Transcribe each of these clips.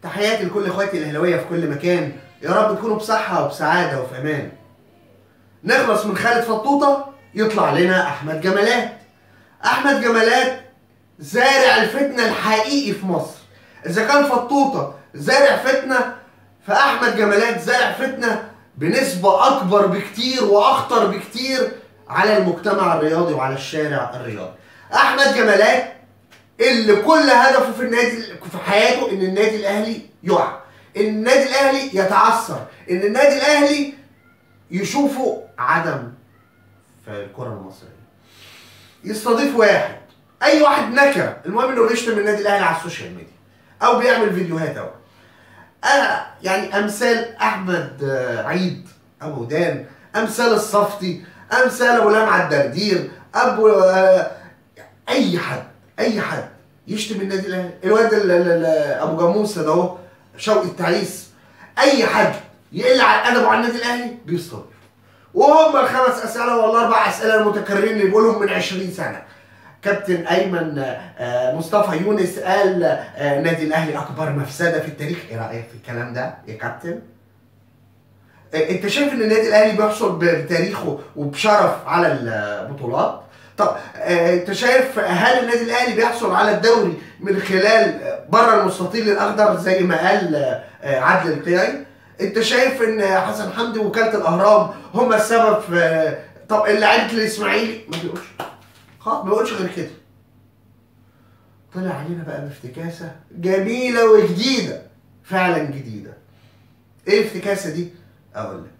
تحياتي لكل اخواتي الاهلاويه في كل مكان يا رب تكونوا بصحه وبسعاده وفي امان نخلص من خالد فطوطه يطلع لنا احمد جمالات احمد جمالات زارع الفتنه الحقيقي في مصر اذا كان فطوطه زارع فتنه فاحمد جمالات زارع فتنه بنسبه اكبر بكتير واخطر بكتير على المجتمع الرياضي وعلى الشارع الرياضي احمد جمالات اللي كل هدفه في النادي في حياته ان النادي الاهلي يقع ان النادي الاهلي يتعثر ان النادي الاهلي يشوفه عدم في الكره المصريه يستضيف واحد اي واحد نكره المهم انه بيشتم النادي الاهلي على السوشيال ميديا او بيعمل فيديوهات او أنا يعني امثال احمد آه، عيد ابو دان امثال الصفتي امثال ابو لمعه الدردير ابو آه، اي حد اي حد يشتم النادي الاهلي الواد ال- ال- ال- ابو جاموسه ده اهو شوقي التعيس اي حد يقل على ادبه على النادي الاهلي بيستضيف وهم الخمس اسئله ولا اربع اسئله المتكررين اللي بيقولهم من 20 سنه كابتن ايمن آه، مصطفى يونس قال آه، النادي الاهلي اكبر مفسده في التاريخ ايه رايك في الكلام ده يا كابتن آه، انت شايف ان النادي الاهلي بيحصل ب- بتاريخه وبشرف على البطولات طب آه، انت شايف هل النادي الاهلي بيحصل على الدوري من خلال بره المستطيل الاخضر زي ما قال آه، عادل القيعي انت شايف ان حسن حمدي وكاله الاهرام هم السبب في طب لعيبه الاسماعيلي ما بيقولش خلاص ما بيقولش غير كده طلع علينا بقى بافتكاسه جميله وجديده فعلا جديده ايه الافتكاسه دي اقول لك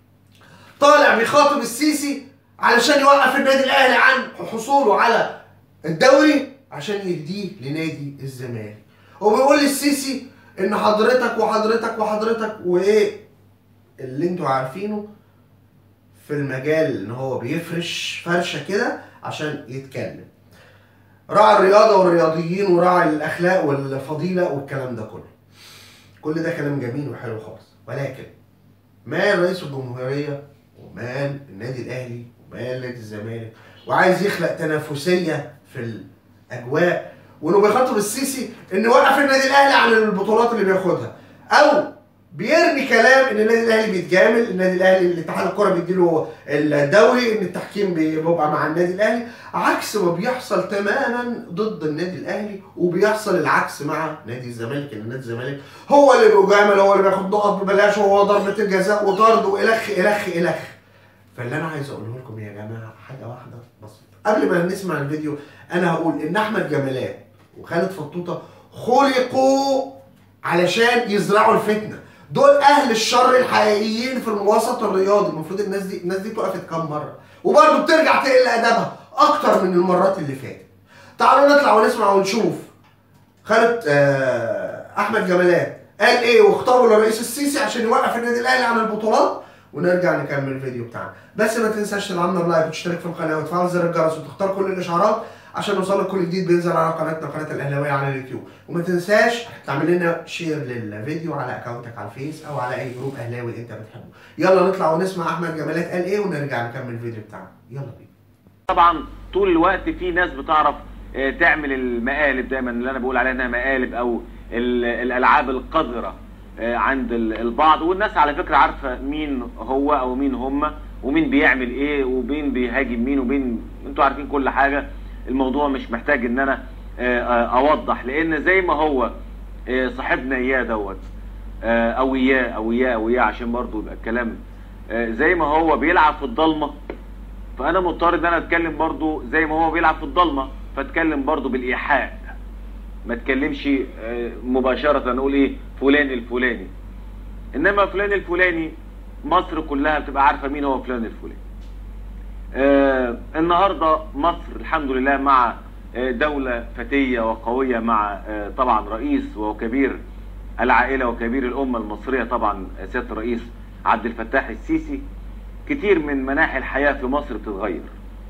طالع بيخاطب السيسي علشان يوقف النادي الاهلي عن حصوله على الدوري عشان يهديه لنادي الزمالك وبيقول للسيسي ان حضرتك وحضرتك وحضرتك وايه اللي انتوا عارفينه في المجال ان هو بيفرش فرشه كده عشان يتكلم راعي الرياضه والرياضيين وراعي الاخلاق والفضيله والكلام ده كله كل ده كلام جميل وحلو خالص ولكن مال رئيس الجمهوريه ومال النادي الاهلي ومال نادي الزمالك وعايز يخلق تنافسيه في الاجواء وانه بيخاطب السيسي ان يوقف النادي الاهلي عن البطولات اللي بياخدها او بيرمي كلام ان النادي الاهلي بيتجامل النادي الاهلي الاتحاد الكره بيديله الدوري ان التحكيم بيبقى مع النادي الاهلي عكس ما بيحصل تماما ضد النادي الاهلي وبيحصل العكس مع نادي الزمالك ان نادي الزمالك هو اللي بيجامل هو اللي بياخد نقط ببلاش وهو ضربه الجزاء وطرد والخ الخ الخ فاللي انا عايز اقوله لكم يا جماعه حاجه واحده بسيطه قبل ما نسمع الفيديو انا هقول ان احمد جمالات وخالد فطوطه خلقوا علشان يزرعوا الفتنه دول اهل الشر الحقيقيين في الوسط الرياضي المفروض الناس دي الناس دي توقفت كام مره وبرضه بترجع تقل ادبها اكتر من المرات اللي فاتت تعالوا نطلع ونسمع ونشوف خالد آه، احمد جمالات قال ايه واختاروا لرئيس السيسي عشان يوقف النادي الاهلي عن البطولات ونرجع نكمل الفيديو بتاعنا بس ما تنساش تدعمنا بلايك وتشترك في القناه وتفعل زر الجرس وتختار كل الاشعارات عشان يوصلك كل جديد بينزل على قناتنا قناه الاهلاويه على اليوتيوب وما تنساش تعمل لنا شير للفيديو على اكونتك على الفيس او على اي جروب اهلاوي انت بتحبه يلا نطلع ونسمع احمد جمالات قال ايه ونرجع نكمل الفيديو بتاعنا يلا بينا طبعا طول الوقت في ناس بتعرف آه، تعمل المقالب دايما اللي انا بقول عليها انها مقالب او ال- الالعاب القذره آه، عند ال- البعض والناس على فكره عارفه مين هو او مين هم ومين بيعمل ايه ومين بيهاجم مين ومين انتوا عارفين كل حاجه الموضوع مش محتاج ان انا آه، آه، اوضح لان زي ما هو آه، صاحبنا اياه دوت آه، او اياه او اياه او اياه عشان برضو يبقى الكلام آه، زي ما هو بيلعب في الضلمه فانا مضطر ان انا اتكلم برضو زي ما هو بيلعب في الضلمه فاتكلم برضو بالايحاء ما اتكلمش آه، مباشره نقول ايه فلان الفلاني انما فلان الفلاني مصر كلها بتبقى عارفه مين هو فلان الفلاني آه النهارده مصر الحمد لله مع آه، دولة فتية وقوية مع آه، طبعا رئيس وكبير العائلة وكبير الأمة المصرية طبعا سيادة الرئيس عبد الفتاح السيسي كتير من مناحي الحياة في مصر بتتغير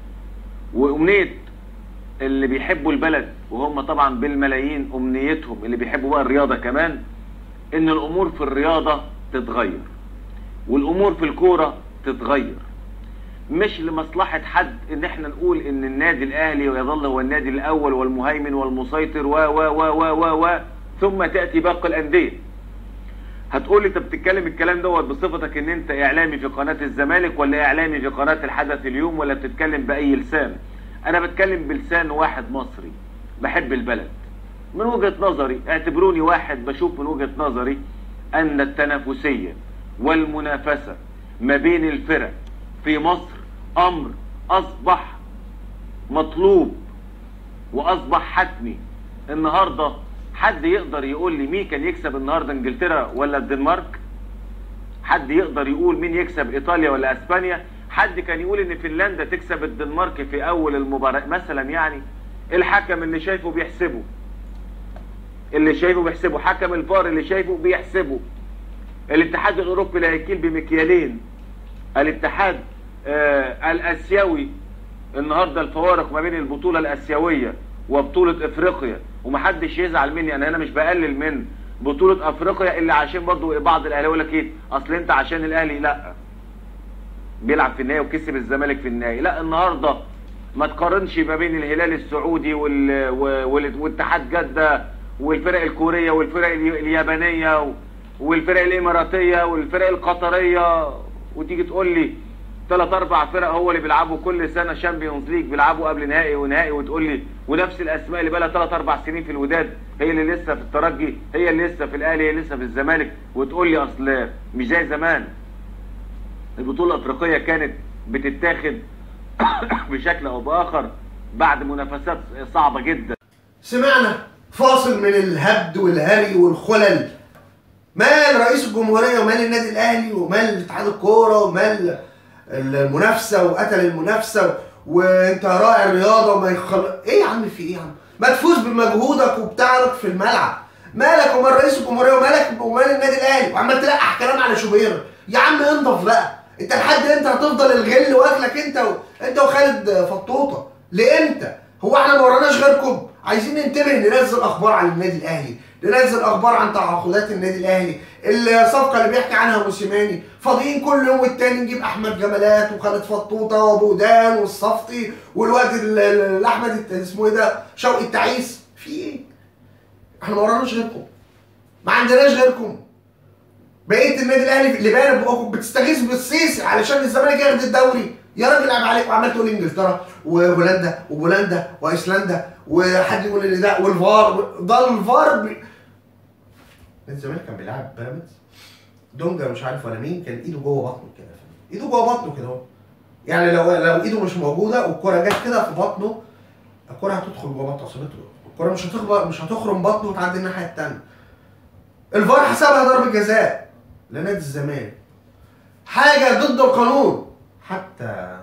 وأمنية اللي بيحبوا البلد وهم طبعا بالملايين أمنيتهم اللي بيحبوا بقى الرياضة كمان إن الأمور في الرياضة تتغير والأمور في الكورة تتغير مش لمصلحة حد ان احنا نقول ان النادي الاهلي يظل هو النادي الاول والمهيمن والمسيطر و و و و و و ثم تاتي باقي الانديه هتقول لي انت بتتكلم الكلام دوت بصفتك ان انت اعلامي في قناه الزمالك ولا اعلامي في قناه الحدث اليوم ولا بتتكلم باي لسان انا بتكلم بلسان واحد مصري بحب البلد من وجهه نظري اعتبروني واحد بشوف من وجهه نظري ان التنافسيه والمنافسه ما بين الفرق في مصر امر اصبح مطلوب واصبح حتمي النهارده حد يقدر يقول لي مين كان يكسب النهارده انجلترا ولا الدنمارك حد يقدر يقول مين يكسب ايطاليا ولا اسبانيا حد كان يقول ان فنلندا تكسب الدنمارك في اول المباراه مثلا يعني الحكم اللي شايفه بيحسبه اللي شايفه بيحسبه حكم الفار اللي شايفه بيحسبه الاتحاد الاوروبي لا يكيل بمكيالين الاتحاد آه الاسيوي النهارده الفوارق ما بين البطوله الاسيويه وبطوله افريقيا ومحدش يزعل مني انا هنا مش بقلل من بطوله افريقيا اللي عشان برضو بعض الاهلاويه يقول لك ايه اصل انت عشان الاهلي لا بيلعب في النهائي وكسب الزمالك في النهائي لا النهارده ما تقارنش ما بين الهلال السعودي وال... وال... واتحاد جده والفرق الكوريه والفرق اليابانيه والفرق الاماراتيه والفرق القطريه وتيجي تقول لي ثلاث اربع فرق هو اللي بيلعبوا كل سنه شامبيونز ليج بيلعبوا قبل نهائي ونهائي وتقول لي ونفس الاسماء اللي بقى لها ثلاث اربع سنين في الوداد هي اللي لسه في الترجي هي اللي لسه في الاهلي هي لسه في الزمالك وتقول لي اصل مش زي زمان البطوله الافريقيه كانت بتتاخد بشكل او باخر بعد منافسات صعبه جدا سمعنا فاصل من الهبد والهري والخلل مال رئيس الجمهوريه ومال النادي الاهلي ومال اتحاد الكوره ومال المنافسه وقتل المنافسه وانت راعي الرياضه وما يخل... ايه يا عم في ايه يا عم؟ ما تفوز بمجهودك وبتاعك في الملعب مالك ومال رئيس الجمهوريه ومالك ومال النادي الاهلي وعمال تلقح كلام على شوبير يا عم انضف بقى انت لحد امتى هتفضل الغل واكلك انت و... انت وخالد فطوطه لامتى؟ هو احنا ما وراناش غيركم عايزين ننتبه ننزل اخبار عن النادي الاهلي ننزل اخبار عن تعاقدات النادي الاهلي الصفقه اللي بيحكي عنها موسيماني فاضيين كل يوم والتاني نجيب احمد جمالات وخالد فطوطه وبودان والصفتي والواد الاحمد اسمه ايه ده شوقي التعيس في ايه؟ احنا ما وراناش غيركم ما عندناش غيركم بقيه النادي الاهلي اللي باين بقاكم بتستغيث بالسيسي علشان الزمالك ياخد الدوري يا راجل عيب عليك وعمال تقول انجلترا وهولندا وبولندا وايسلندا وحد يقول ان ده والفار ده الفار بي... الزمالك كان بيلعب بيراميدز دونجا مش عارف ولا مين كان ايده جوه بطنه كده ايده جوه بطنه كده اهو يعني لو لو ايده مش موجوده والكره جت كده في بطنه الكره هتدخل جوه بطن عصبته الكره مش هتخبط مش هتخرم بطنه وتعدي الناحيه الثانيه الفار حسبها ضربه جزاء لنادي الزمالك حاجه ضد القانون حتى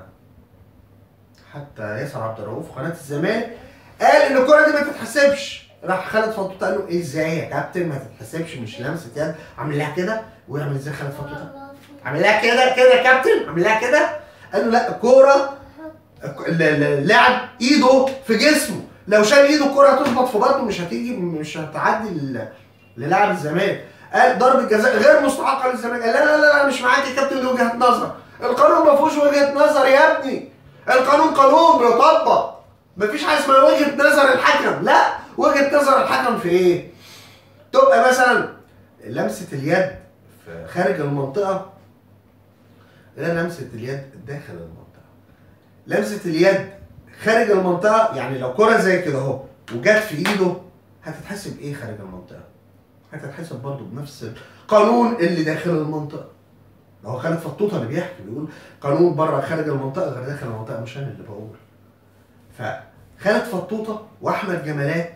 حتى ياسر عبد الرؤوف قناه الزمالك قال ان الكره دي ما تتحسبش راح خالد فطوطه قال له ايه ازاي يا كابتن ما تتحسبش مش لمسه يد عامل لها كده ويعمل ازاي خالد فطوطه عامل لها كده كده يا كابتن عامل لها كده قال له لا الكوره اللاعب ايده في جسمه لو شال ايده الكوره هتخبط في بطنه مش هتيجي مش هتعدي للاعب الزمالك قال ضربه جزاء غير مستحقه للزمالك قال لا لا لا مش معاك يا كابتن دي وجهه نظر القانون ما فيهوش وجهه نظر يا ابني القانون قانون بيطبق مفيش حاجه اسمها وجهه نظر الحكم لا وجهه نظر الحكم في ايه تبقى مثلا لمسه اليد في خارج المنطقه غير لمسه اليد داخل المنطقه لمسه اليد خارج المنطقه يعني لو كره زي كده اهو وجت في ايده هتتحسب ايه خارج المنطقه هتتحسب برضه بنفس القانون اللي داخل المنطقه هو خالد فطوطه اللي بيحكي بيقول قانون بره خارج المنطقه غير داخل المنطقه مش انا اللي بقول فخالد فطوطه واحمد جمالات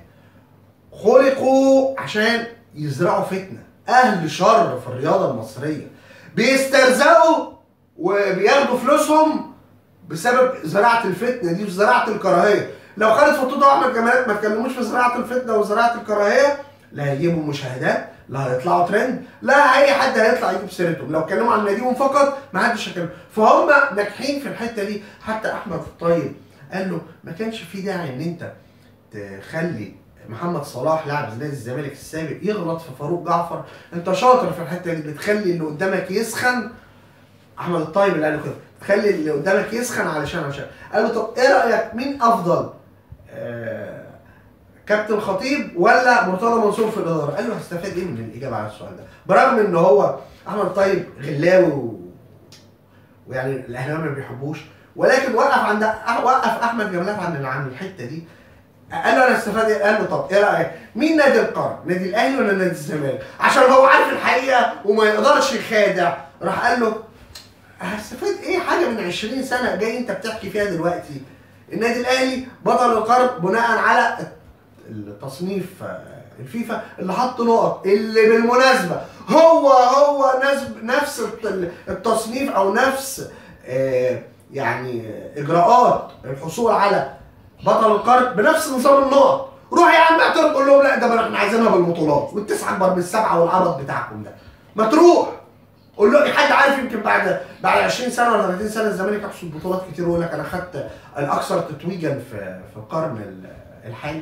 خلقوا عشان يزرعوا فتنه اهل شر في الرياضه المصريه بيسترزقوا وبياخدوا فلوسهم بسبب زراعه الفتنه دي وزراعه الكراهيه لو خالد فطوطه واحمد جمالات ما اتكلموش في زراعه الفتنه وزراعه الكراهيه لا هيجيبوا مشاهدات لا هيطلعوا ترند لا اي حد هيطلع يجيب سيرتهم لو اتكلموا عن ناديهم فقط ما حدش هيتكلم فهم ناجحين في الحته دي حتى احمد الطيب قال له ما كانش في داعي ان انت تخلي محمد صلاح لاعب نادي الزمالك السابق يغلط في فاروق جعفر انت شاطر في الحته دي بتخلي اللي قدامك يسخن احمد الطيب اللي قال له كده تخلي اللي قدامك يسخن علشان عشان قال له طب ايه رايك مين افضل آه كابتن خطيب ولا مرتضى منصور في الاداره قال له هستفاد ايه من الاجابه على السؤال ده برغم ان هو احمد طيب غلاوي و... ويعني الاهلاويه ما بيحبوش ولكن وقف عند وقف احمد جمالات عند عن الحته دي قال له انا استفاد ايه؟ قال له طب ايه رايك؟ مين نادي القرن؟ نادي الاهلي ولا نادي الزمالك؟ عشان هو عارف الحقيقه وما يقدرش يخادع راح قال له هستفاد ايه حاجه من 20 سنه جاي انت بتحكي فيها دلوقتي؟ النادي الاهلي بطل القرن بناء على التصنيف آه، الفيفا اللي حط نقط اللي بالمناسبه هو هو نفس نفس الت- التصنيف او نفس آه، يعني اجراءات الحصول على بطل القرن بنفس نظام النقط روح يا عم اعترض قول لهم لا ده ما احنا عايزينها بالبطولات والتسعه اكبر من السبعه والعبط بتاعكم ده ما تروح قول له حد عارف يمكن بعد بعد 20 سنه ولا 30 سنه الزمالك يحصل بطولات كتير ويقول لك انا خدت الاكثر تتويجا في في القرن ال- الحالي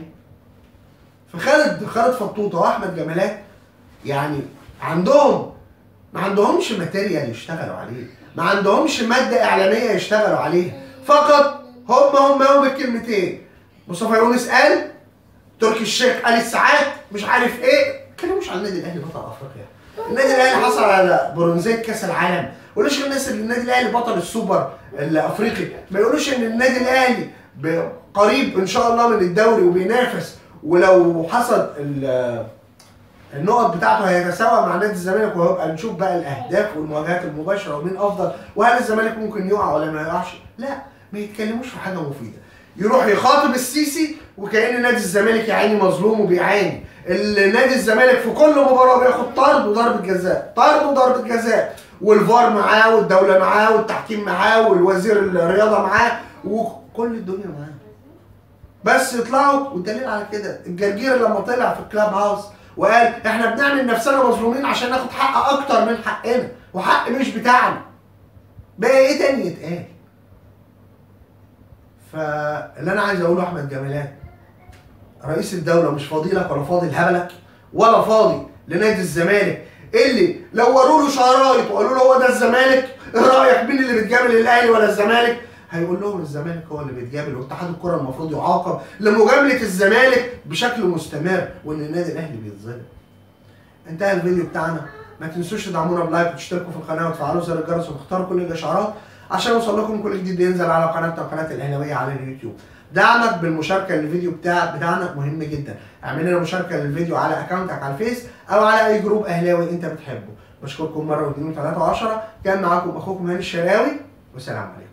فخالد خالد فطوطه واحمد جمالات يعني عندهم ما عندهمش ماتيريال يشتغلوا عليه ما عندهمش ماده اعلانيه يشتغلوا عليها فقط هم هم هم الكلمتين مصطفى يونس قال تركي الشيخ قال الساعات مش عارف ايه ما اتكلموش عن النادي الاهلي بطل افريقيا النادي الاهلي حصل على برونزيه كاس العالم ما يقولوش الناس ان النادي الاهلي بطل السوبر الافريقي ما يقولوش ان النادي الاهلي ب- قريب ان شاء الله من الدوري وبينافس ولو حصل ال- النقط بتاعته هيتساوى مع نادي الزمالك وهيبقى نشوف بقى الاهداف والمواجهات المباشره ومين افضل وهل الزمالك ممكن يقع ولا ما يقعش لا ما يتكلموش في حاجه مفيده يروح يخاطب السيسي وكأن نادي الزمالك يا عيني مظلوم وبيعاني النادي الزمالك في كل مباراه بياخد طرد وضربه جزاء طرد وضربه جزاء والفار معاه والدوله معاه والتحكيم معاه والوزير الرياضه معاه وكل الدنيا معاه بس يطلعوا والدليل على كده الجرجير لما طلع في الكلاب هاوس وقال احنا بنعمل نفسنا مظلومين عشان ناخد حق اكتر من حقنا وحق مش بتاعنا بقى ايه تاني يتقال فاللي انا عايز اقوله احمد جمالات رئيس الدوله مش فاضي لك ولا فاضي لهبلك ولا فاضي لنادي الزمالك اللي لو وروا له شرايط وقالوا له هو ده الزمالك ايه رايك مين اللي بيتجامل الاهلي ولا الزمالك هيقول لهم الزمالك هو اللي بيتجامل واتحاد الكره المفروض يعاقب لمجامله الزمالك بشكل مستمر وان النادي الاهلي بيتظلم انتهى الفيديو بتاعنا ما تنسوش تدعمونا بلايك وتشتركوا في القناه وتفعلوا زر الجرس وتختاروا كل الاشعارات عشان يوصل لكم كل جديد بينزل على قناتنا قناه الاهلاويه على اليوتيوب دعمك بالمشاركه للفيديو بتاع بتاعنا مهم جدا اعمل لنا مشاركه للفيديو على اكونتك على الفيس او على اي جروب اهلاوي انت بتحبه بشكركم مره واثنين وثلاثه وعشره كان معاكم اخوكم هاني الشراوي والسلام عليكم